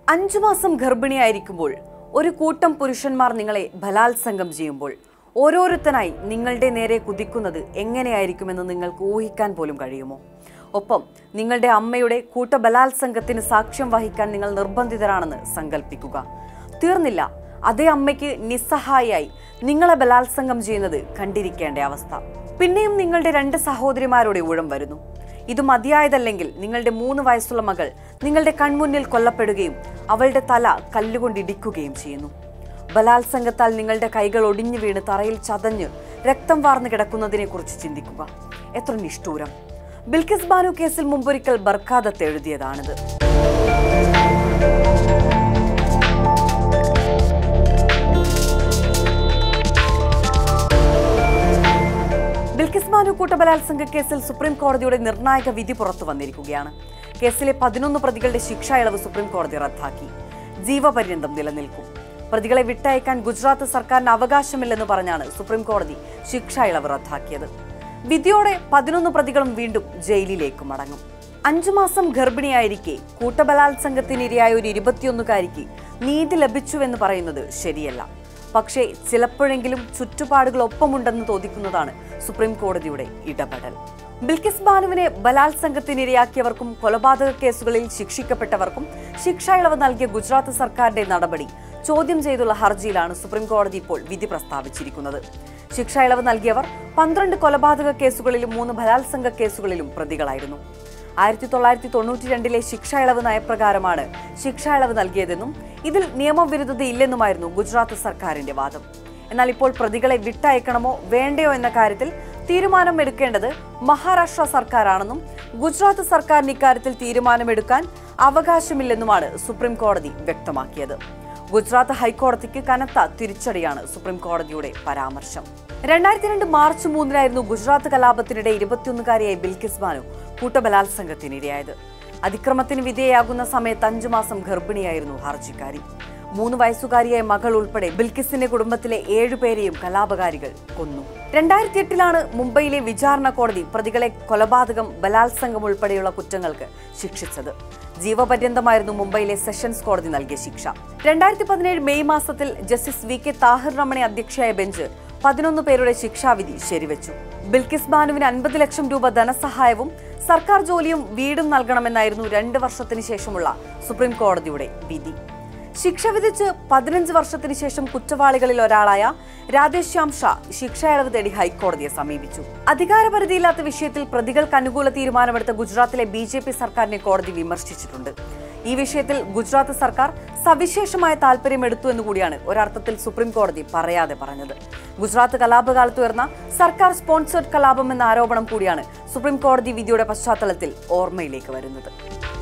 അഞ്ചു മാസം ഗർഭിണിയായിരിക്കുമ്പോൾ ഒരു കൂട്ടം പുരുഷന്മാർ നിങ്ങളെ ബലാത്സംഗം ചെയ്യുമ്പോൾ ഓരോരുത്തനായി നിങ്ങളുടെ നേരെ കുതിക്കുന്നത് എങ്ങനെയായിരിക്കുമെന്ന് നിങ്ങൾക്ക് ഊഹിക്കാൻ പോലും കഴിയുമോ ഒപ്പം നിങ്ങളുടെ അമ്മയുടെ കൂട്ട ബലാത്സംഗത്തിന് സാക്ഷ്യം വഹിക്കാൻ നിങ്ങൾ നിർബന്ധിതരാണെന്ന് സങ്കല്പിക്കുക തീർന്നില്ല അതേ അമ്മയ്ക്ക് നിസ്സഹായിയായി നിങ്ങളെ ബലാത്സംഗം ചെയ്യുന്നത് കണ്ടിരിക്കേണ്ട അവസ്ഥ പിന്നെയും നിങ്ങളുടെ രണ്ട് സഹോദരിമാരുടെ ഊഴം വരുന്നു ഇത് മതിയായതല്ലെങ്കിൽ നിങ്ങളുടെ മൂന്ന് വയസ്സുള്ള മകൾ നിങ്ങളുടെ കൺമുന്നിൽ കൊല്ലപ്പെടുകയും അവളുടെ തല കല്ലുകൊണ്ട് ഇടിക്കുകയും ചെയ്യുന്നു ബലാത്സംഗത്താൽ നിങ്ങളുടെ കൈകൾ ഒടിഞ്ഞു വീണ് തറയിൽ ചതഞ്ഞ് രക്തം വാർന്നു കിടക്കുന്നതിനെ കുറിച്ച് ചിന്തിക്കുക എത്ര നിഷ്ഠൂരം ബിൽക്കിസ് ബാനു കേസിൽ മുമ്പൊരിക്കൽ ബർഖാദത്ത് എഴുതിയതാണിത് ബിൽക്കിസ് ബാനു കൂട്ടബലാത്സംഗ കേസിൽ സുപ്രീം കോടതിയുടെ നിർണായക വിധി പുറത്തു വന്നിരിക്കുകയാണ് കേസിലെ പതിനൊന്ന് പ്രതികളുടെ ശിക്ഷ ഇളവ് സുപ്രീം കോടതി റദ്ദാക്കി ജീവപര്യന്തം നിലനിൽക്കും പ്രതികളെ വിട്ടയക്കാൻ ഗുജറാത്ത് സർക്കാരിന് അവകാശമില്ലെന്ന് പറഞ്ഞാണ് സുപ്രീം കോടതി ശിക്ഷ ഇളവ് റദ്ദാക്കിയത് വിധിയോടെ പതിനൊന്ന് പ്രതികളും വീണ്ടും ജയിലിലേക്ക് മടങ്ങും അഞ്ചു മാസം ഗർഭിണിയായിരിക്കെ കൂട്ടബലാത്സംഗത്തിനിരയായ ഒരു ഇരുപത്തിയൊന്നുകാരിക്ക് നീതി ലഭിച്ചുവെന്ന് പറയുന്നത് ശരിയല്ല പക്ഷേ ചിലപ്പോഴെങ്കിലും ചുറ്റുപാടുകൾ ഒപ്പമുണ്ടെന്ന് തോന്നിക്കുന്നതാണ് സുപ്രീം കോടതിയുടെ ഇടപെടൽ ബിൽക്കിസ് ബാനുവിനെ ബലാത്സംഗത്തിനിരയാക്കിയവർക്കും കൊലപാതക കേസുകളിൽ ശിക്ഷിക്കപ്പെട്ടവർക്കും ശിക്ഷ ഇളവ് നൽകിയ ഗുജറാത്ത് സർക്കാരിന്റെ നടപടി ചോദ്യം ചെയ്തുള്ള ഹർജിയിലാണ് സുപ്രീം കോടതി ഇപ്പോൾ വിധി പ്രസ്താവിച്ചിരിക്കുന്നത് ശിക്ഷ ഇളവ് നൽകിയവർ പന്ത്രണ്ട് കൊലപാതക കേസുകളിലും മൂന്ന് ബലാത്സംഗ കേസുകളിലും പ്രതികളായിരുന്നു ആയിരത്തി തൊള്ളായിരത്തി തൊണ്ണൂറ്റി രണ്ടിലെ ശിക്ഷാ ഇളവ് നയപ്രകാരമാണ് ശിക്ഷാ ഇളവ് നൽകിയതെന്നും ഇതിൽ നിയമവിരുദ്ധതയില്ലെന്നുമായിരുന്നു ഗുജറാത്ത് സർക്കാരിന്റെ വാദം എന്നാൽ ഇപ്പോൾ പ്രതികളെ വിട്ടയക്കണമോ വേണ്ടയോ എന്ന കാര്യത്തിൽ തീരുമാനം എടുക്കേണ്ടത് മഹാരാഷ്ട്ര സർക്കാരാണെന്നും ഗുജറാത്ത് സർക്കാരിന് ഇക്കാര്യത്തിൽ തീരുമാനമെടുക്കാൻ അവകാശമില്ലെന്നുമാണ് സുപ്രീം കോടതി വ്യക്തമാക്കിയത് ഗുജറാത്ത് ഹൈക്കോടതിക്ക് കനത്ത തിരിച്ചടിയാണ് സുപ്രീം കോടതിയുടെ പരാമർശം രണ്ടായിരത്തി രണ്ട് മാർച്ച് മൂന്നിനായിരുന്നു ഗുജറാത്ത് കലാപത്തിനിടെ ഇരുപത്തിയൊന്നുകാരിയായ ബിൽക്കിസ് ബാനു കൂട്ടബലാത്സംഗത്തിനിരയായത് അതിക്രമത്തിന് വിധേയയാകുന്ന സമയത്ത് അഞ്ചു മാസം ഗർഭിണിയായിരുന്നു ഹർജിക്കാരി മൂന്ന് വയസ്സുകാരിയായ മകൾ ഉൾപ്പെടെ ബിൽക്കിസിന്റെ കുടുംബത്തിലെ ഏഴുപേരെയും കലാപകാരികൾ കൊന്നു രണ്ടായിരത്തി എട്ടിലാണ് മുംബൈയിലെ വിചാരണ കോടതി പ്രതികളെ കൊലപാതകം ബലാത്സംഗം ഉൾപ്പെടെയുള്ള കുറ്റങ്ങൾക്ക് ശിക്ഷിച്ചത് ജീവപര്യന്തമായിരുന്നു മുംബൈയിലെ സെഷൻസ് കോടതി നൽകിയ ശിക്ഷ രണ്ടായിരത്തി പതിനേഴ് മെയ് മാസത്തിൽ justice V K Tahilramani അധ്യക്ഷയായ ബെഞ്ച് പതിനൊന്ന് പേരുടെ ശിക്ഷാവിധി ശരിവെച്ചു ബിൽക്കിസ് ബാനുവിന് അൻപത് ലക്ഷം രൂപ ധനസഹായവും സർക്കാർ ജോലിയും വീടും നൽകണമെന്നായിരുന്നു രണ്ട് വർഷത്തിന് ശേഷമുള്ള സുപ്രീം കോടതിയുടെ വിധി ശിക്ഷ വിധിച്ച് പതിനഞ്ച് വർഷത്തിന് ശേഷം കുറ്റവാളികളിൽ ഒരാളായ രാധേശ്യാം ഷാ ശിക്ഷ ഇളവ് തേടി ഹൈക്കോടതിയെ സമീപിച്ചു അധികാരപരിധിയില്ലാത്ത വിഷയത്തിൽ പ്രതികൾക്ക് അനുകൂല തീരുമാനമെടുത്ത ഗുജറാത്തിലെ ബി ജെ പി സർക്കാരിനെ കോടതി വിമർശിച്ചിട്ടുണ്ട് ഈ വിഷയത്തിൽ ഗുജറാത്ത് സർക്കാർ സവിശേഷമായ താല്പര്യമെടുത്തു എന്ന് കൂടിയാണ് ഒരർത്ഥത്തിൽ സുപ്രീം കോടതി പറയാതെ പറഞ്ഞത് ഗുജറാത്ത് കലാപകാലത്ത് ഉയർന്ന സർക്കാർ സ്പോൺസേഡ് കലാപം എന്ന ആരോപണം കൂടിയാണ് സുപ്രീം കോടതി വിധിയുടെ പശ്ചാത്തലത്തിൽ ഓർമ്മയിലേക്ക് വരുന്നത്